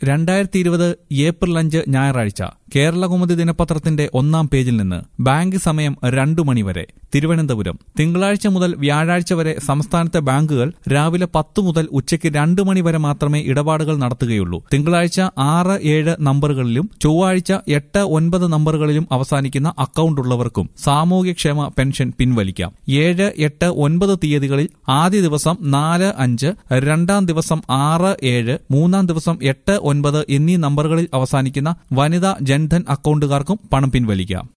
രണ്ടായിരത്തി ഇരുപത് ഏപ്രിൽ അഞ്ച് ഞായറാഴ്ച കേരളകൗമുദി ദിനപത്രത്തിന്റെ ഒന്നാം പേജിൽ നിന്ന് ബാങ്ക് സമയം രണ്ടു മണിവരെ തിരുവനന്തപുരം തിങ്കളാഴ്ച മുതൽ വ്യാഴാഴ്ച വരെ സംസ്ഥാനത്തെ ബാങ്കുകൾ രാവിലെ പത്ത് മുതൽ ഉച്ചയ്ക്ക് രണ്ടു മണി വരെ മാത്രമേ ഇടപാടുകൾ നടത്തുകയുള്ളൂ തിങ്കളാഴ്ച ആറ് ഏഴ് നമ്പറുകളിലും ചൊവ്വാഴ്ച എട്ട് ഒൻപത് നമ്പറുകളിലും അവസാനിക്കുന്ന അക്കൗണ്ട് ഉള്ളവർക്കും സാമൂഹ്യക്ഷേമ പെൻഷൻ പിൻവലിക്കാം ഏഴ് എട്ട് ഒൻപത് തീയതികളിൽ ആദ്യ ദിവസം നാല് അഞ്ച് രണ്ടാം ദിവസം ആറ് ഏഴ് മൂന്നാം ദിവസം എട്ട് ഒൻപത് എന്നീ നമ്പറുകളിൽ അവസാനിക്കുന്ന വനിതാ ജൻധൻ അക്കൗണ്ടുകാർക്കും പണം പിൻവലിക്കാം